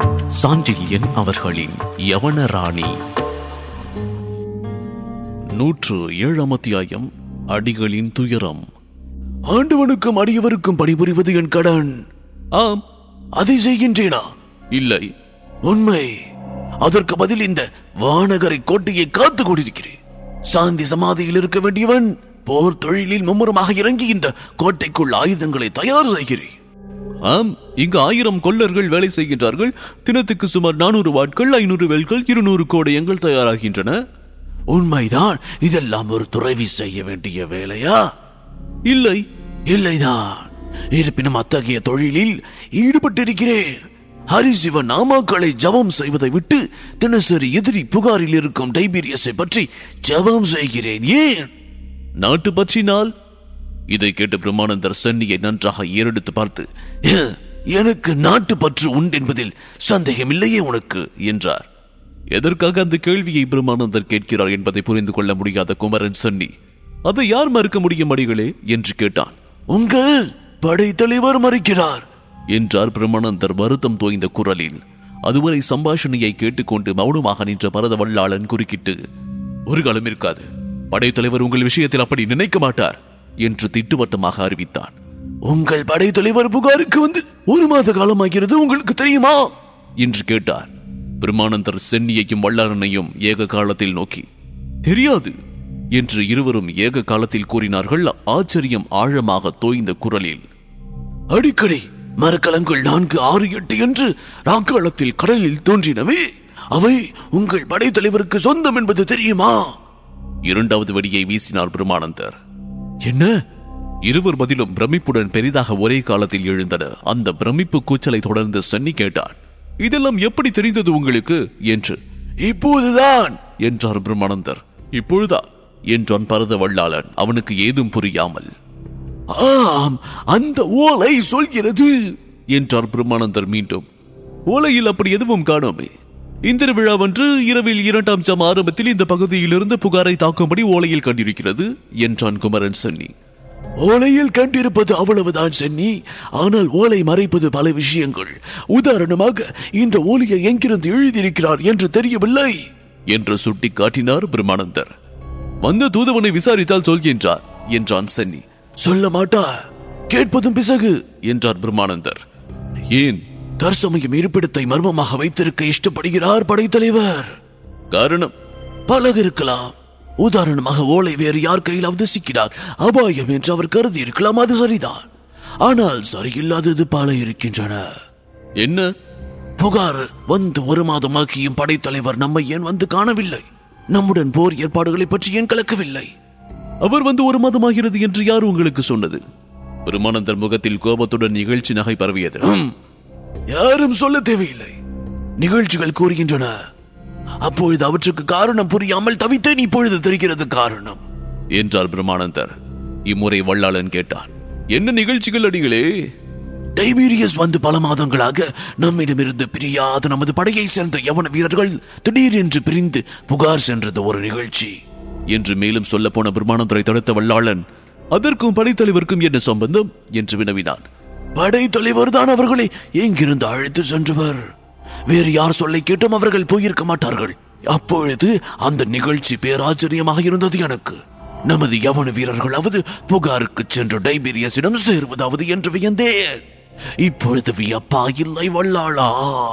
சாண்டில்யன் அவர்களின் யவன ராணி நூற்று ஏழாம் அத்தியாயம் அடிகளின் துயரம் ஆண்டவனுக்கும் அடியவருக்கும் பணிபுரிவது என் கடன் ஆம் அதை செய்கின்றேனா இல்லை உண்மை அதற்கு பதில் இந்த வானகரை கோட்டையை காத்துக் கொண்டிருக்கிறேன் சாந்தி சமாதியில் இருக்க வேண்டியவன் போர் தொழிலில் மும்முரமாக இறங்கி இந்த கோட்டைக்குள் ஆயுதங்களை தயார் செய்கிறேன் ஆம் இங்கு ஆயிரம் கொல்லர்கள் வேலை செய்கின்றார்கள் தினத்துக்கு சுமார் நானூறு வாட்கள் ஐநூறு வெல்கள் இருநூறு கோடயங்கள் தயாராகின்றன உண்மைதான் இதெல்லாம் ஒரு துறவி செய்ய வேண்டிய வேலையா இல்லை இல்லைதான் இருப்பினும் அத்தகைய தொழிலில் ஈடுபட்டிருக்கிறேன் ஹரிசிவ நாமாக்களை ஜபம் செய்வதை விட்டு தினசரி எதிரி புகாரில் இருக்கும் டைபீரியஸை பற்றி ஜபம் செய்கிறேன் ஏன் நாட்டு பற்றினால் இதை கேட்ட பிரம்மானந்தர் சென்னியை நன்றாக ஏறெடுத்து பார்த்து எனக்கு நாட்டு பற்று உண்டு என்பதில் சந்தேகமில்லையே உனக்கு என்றார் எதற்காக அந்த கேள்வியை பிரம்மானந்தர் கேட்கிறார் என்பதை புரிந்து கொள்ள முடியாத குமரன் சன்னி அதை யார் மறுக்க முடியும் அடிகளே என்று கேட்டான் உங்கள் படைத்தலைவர் மறுக்கிறார் என்றார் பிரம்மானந்தர் வருத்தம் தோய்ந்த குரலில் அதுவரை சம்பாஷணையை கேட்டுக்கொண்டு மௌனமாக நின்ற பரத வல்லாளன் குறுக்கிட்டு ஒரு காலம் இருக்காது படைத்தலைவர் உங்கள் விஷயத்தில் அப்படி நினைக்க மாட்டார் என்று திட்டுவட்டமாக அறிவித்தான் உங்கள் படைத்தலைவர் புகாருக்கு வந்து ஒரு மாத காலமாகிறது உங்களுக்கு தெரியுமா என்று கேட்டார் பிரம்மானந்தர் சென்னியையும் வல்லாளனையும் ஏக காலத்தில் நோக்கி தெரியாது என்று இருவரும் ஏக காலத்தில் கூறினார்கள் ஆச்சரியம் ஆழமாக தோய்ந்த குரலில் அடிக்கடி மரக்கலங்கள் நான்கு ஆறு எட்டு என்று ராக்காலத்தில் கடலில் தோன்றினவே அவை உங்கள் படைத்தலைவருக்கு சொந்தம் என்பது தெரியுமா இரண்டாவது வெடியை வீசினார் பிரம்மானந்தர் என்ன இருவர் பதிலும் பிரமிப்புடன் பெரிதாக ஒரே காலத்தில் எழுந்தன அந்த பிரமிப்பு கூச்சலை தொடர்ந்து சென்னி கேட்டான் இதெல்லாம் எப்படி தெரிந்தது உங்களுக்கு என்று இப்போதுதான் என்றார் பிரம்மானந்தர் இப்பொழுதா என்றான் பரத வல்லாளன் அவனுக்கு ஏதும் புரியாமல் ஆம் அந்த ஓலை சொல்கிறது என்றார் பிரம்மானந்தர் மீண்டும் ஓலையில் அப்படி எதுவும் காணோமே இந்திர விழாவன்று இரவில் இரண்டாம் ஜாம் ஆரம்பத்தில் இந்த பகுதியிலிருந்து புகாரை தாக்கும்படி ஓலையில் கண்டிருக்கிறது என்றான் குமரன் சென்னி ஓலையில் கண்டிருப்பது அவ்வளவுதான் சென்னி ஆனால் ஓலை மறைப்பது பல விஷயங்கள் உதாரணமாக இந்த ஓலையை எங்கிருந்து எழுதியிருக்கிறார் என்று தெரியவில்லை என்று சுட்டி காட்டினார் பிரம்மானந்தர் வந்த தூதுவனை விசாரித்தால் சொல்கின்றார் என்றான் சென்னி சொல்ல மாட்டா கேட்பதும் பிசகு என்றார் பிரம்மானந்தர் ஏன் தற்சமயம் இருப்பிடத்தை மர்மமாக வைத்திருக்க இஷ்டப்படுகிறார் படைத்தலைவர் காரணம் பலக இருக்கலாம் உதாரணமாக ஓலை வேறு யார் கையிலாவது சிக்கினார் அபாயம் என்று அவர் கருதி இருக்கலாம் அது சரிதான் ஆனால் சரியில்லாதது பல இருக்கின்றன என்ன புகார் வந்து ஒரு மாதமாக்கியும் படைத்தலைவர் நம்மை ஏன் வந்து காணவில்லை நம்முடன் போர் ஏற்பாடுகளை பற்றி ஏன் கலக்கவில்லை அவர் வந்து ஒரு மாதமாகிறது என்று யார் உங்களுக்கு சொன்னது பிரம்மானந்தர் முகத்தில் கோபத்துடன் நிகழ்ச்சி நகை பரவியது ஹம், யாரும் சொல்ல தேவையில்லை நிகழ்ச்சிகள் கூறுகின்றன அப்பொழுது அவற்றுக்கு காரணம் புரியாமல் தவித்தேன் இப்பொழுது தெரிகிறது காரணம் என்றார் பிரம்மானந்தர் இம்முறை வல்லாளன் கேட்டான் என்ன நிகழ்ச்சிகள் அடிகளே டைபீரியஸ் வந்து பல மாதங்களாக நம்மிடமிருந்து பிரியாத நமது படையை சேர்ந்த யவன வீரர்கள் திடீரென்று பிரிந்து புகார் சென்றது ஒரு நிகழ்ச்சி என்று மேலும் சொல்ல போன பிரம்மானந்தரை தடுத்த வல்லாளன் அதற்கும் படைத்தலைவருக்கும் என்ன சம்பந்தம் என்று வினவினான் படை தலைவர் தான் அவர்களை எங்கிருந்து அழைத்து சென்றவர் வேறு யார் சொல்லை கேட்டும் அவர்கள் போயிருக்க மாட்டார்கள் அப்பொழுது அந்த நிகழ்ச்சி பேராச்சரியமாக இருந்தது எனக்கு நமது யவன வீரர்களாவது புகாருக்கு சென்று டைபீரியஸிடம் சேருவதாவது என்று வியந்தேன் இப்பொழுது வியப்பா இல்லை வல்லாளா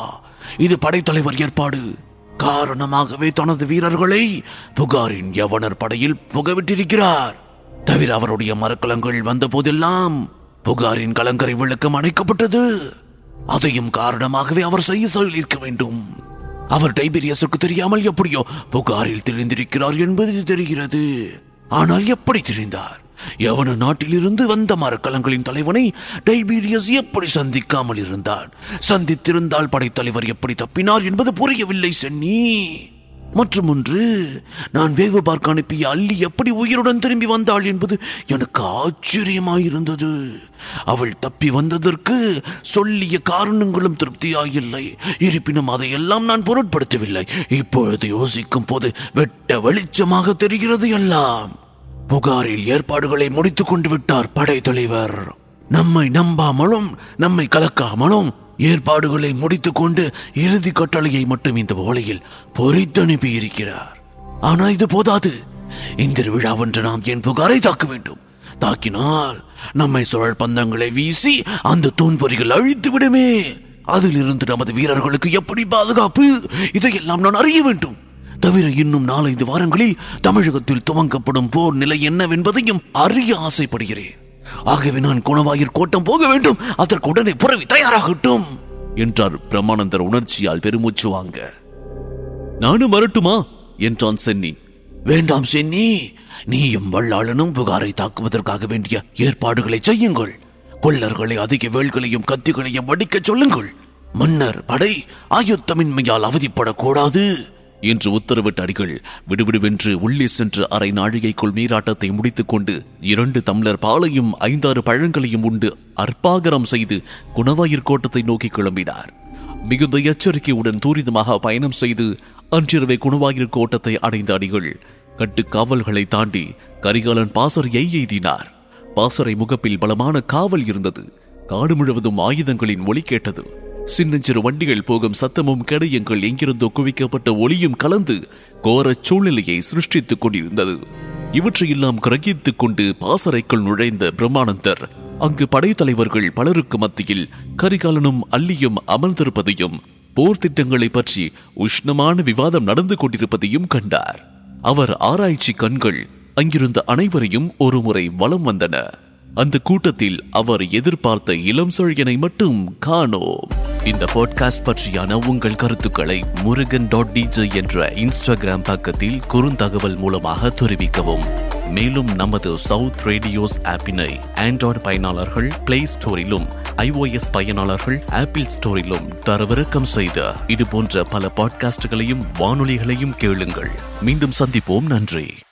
இது படைத்தலைவர் ஏற்பாடு காரணமாகவே தனது வீரர்களை புகாரின் யவனர் படையில் புகவிட்டிருக்கிறார் தவிர அவருடைய மரக்கலங்கள் வந்த போதெல்லாம் புகாரின் கலங்கரை விளக்கம் அணைக்கப்பட்டது அதையும் காரணமாகவே அவர் செய்ய சொல்லியிருக்க வேண்டும் அவர் டைபீரியஸுக்கு தெரியாமல் எப்படியோ புகாரில் தெரிந்திருக்கிறார் என்பது தெரிகிறது ஆனால் எப்படி தெரிந்தார் யவன நாட்டிலிருந்து வந்த மரக்கலங்களின் தலைவனை டைபீரியஸ் எப்படி சந்திக்காமல் இருந்தான் சந்தித்திருந்தால் படைத்தலைவர் எப்படி தப்பினார் என்பது புரியவில்லை சென்னி மற்றும் ஒன்று நான் வேவு பார்க்க அனுப்பிய அள்ளி எப்படி உயிருடன் திரும்பி வந்தாள் என்பது எனக்கு ஆச்சரியமாயிருந்தது அவள் தப்பி வந்ததற்கு சொல்லிய காரணங்களும் திருப்தியாயில்லை இருப்பினும் அதையெல்லாம் நான் பொருட்படுத்தவில்லை இப்பொழுது யோசிக்கும் போது வெட்ட வெளிச்சமாக தெரிகிறது எல்லாம் புகாரில் ஏற்பாடுகளை முடித்துக் கொண்டு விட்டார் படைத்தலைவர் நம்மை நம்பாமலும் நம்மை கலக்காமலும் ஏற்பாடுகளை முடித்துக்கொண்டு இறுதி கட்டளையை மட்டும் இந்த ஓலையில் பொறித்தனுப்பி இருக்கிறார் ஆனா இது போதாது இந்த விழாவென்று நாம் என் புகாரை தாக்க வேண்டும் தாக்கினால் நம்மை சுழல் பந்தங்களை வீசி அந்த தூண்பொறிகள் அழித்து விடுமே அதிலிருந்து நமது வீரர்களுக்கு எப்படி பாதுகாப்பு இதையெல்லாம் நான் அறிய வேண்டும் தவிர இன்னும் நாலைந்து வாரங்களில் தமிழகத்தில் துவங்கப்படும் போர் நிலை என்னவென்பதையும் அறிய ஆசைப்படுகிறேன் ஆகவே நான் குணவாயிற் கோட்டம் போக வேண்டும் அதற்கு உடனே புறவி தயாராகட்டும் என்றார் பிரம்மானந்தர் உணர்ச்சியால் பெருமூச்சு வாங்க நானும் வரட்டுமா என்றான் சென்னி வேண்டாம் சென்னி நீயும் வல்லாளனும் புகாரை தாக்குவதற்காக வேண்டிய ஏற்பாடுகளை செய்யுங்கள் கொள்ளர்களை அதிக வேல்களையும் கத்திகளையும் வடிக்கச் சொல்லுங்கள் மன்னர் படை ஆயுத்தமின்மையால் அவதிப்படக்கூடாது என்று உத்தரவிட்ட அடிகள் விடுவிடுவென்று உள்ளே சென்று அரை நாழிகைக்குள் நீராட்டத்தை முடித்துக் கொண்டு இரண்டு தம்ளர் பாலையும் ஐந்தாறு பழங்களையும் உண்டு அற்பாகரம் செய்து குணவாயிற் கோட்டத்தை நோக்கி கிளம்பினார் மிகுந்த எச்சரிக்கையுடன் தூரிதமாக பயணம் செய்து அன்றிரவை குணவாயிற் கோட்டத்தை அடைந்த அடிகள் கட்டுக்காவல்களை தாண்டி கரிகாலன் பாசறையை எய்தினார் பாசறை முகப்பில் பலமான காவல் இருந்தது காடு முழுவதும் ஆயுதங்களின் ஒலி கேட்டது சின்னஞ்சிறு வண்டிகள் போகும் சத்தமும் கடையங்கள் எங்கிருந்தோ குவிக்கப்பட்ட ஒளியும் கலந்து கோரச் சூழ்நிலையை சிருஷ்டித்துக் கொண்டிருந்தது இவற்றையெல்லாம் கிரகித்துக் கொண்டு பாசறைக்குள் நுழைந்த பிரம்மானந்தர் அங்கு படைத்தலைவர்கள் பலருக்கு மத்தியில் கரிகாலனும் அல்லியும் அமர்ந்திருப்பதையும் போர் திட்டங்களை பற்றி உஷ்ணமான விவாதம் நடந்து கொண்டிருப்பதையும் கண்டார் அவர் ஆராய்ச்சி கண்கள் அங்கிருந்த அனைவரையும் ஒருமுறை வலம் வந்தன அந்த கூட்டத்தில் அவர் எதிர்பார்த்த இளம் சொழியனை மட்டும் காணோம் இந்த பாட்காஸ்ட் பற்றியான உங்கள் கருத்துக்களை முருகன் டாட் டிஜே என்ற இன்ஸ்டாகிராம் பக்கத்தில் குறுந்தகவல் மூலமாக தெரிவிக்கவும் மேலும் நமது சவுத் ரேடியோஸ் ஆப்பினை ஆண்ட்ராய்டு பயனாளர்கள் பிளே ஸ்டோரிலும் ஐஓஎஸ் பயனாளர்கள் ஆப்பிள் ஸ்டோரிலும் தரவிறக்கம் செய்த இது போன்ற பல பாட்காஸ்டுகளையும் வானொலிகளையும் கேளுங்கள் மீண்டும் சந்திப்போம் நன்றி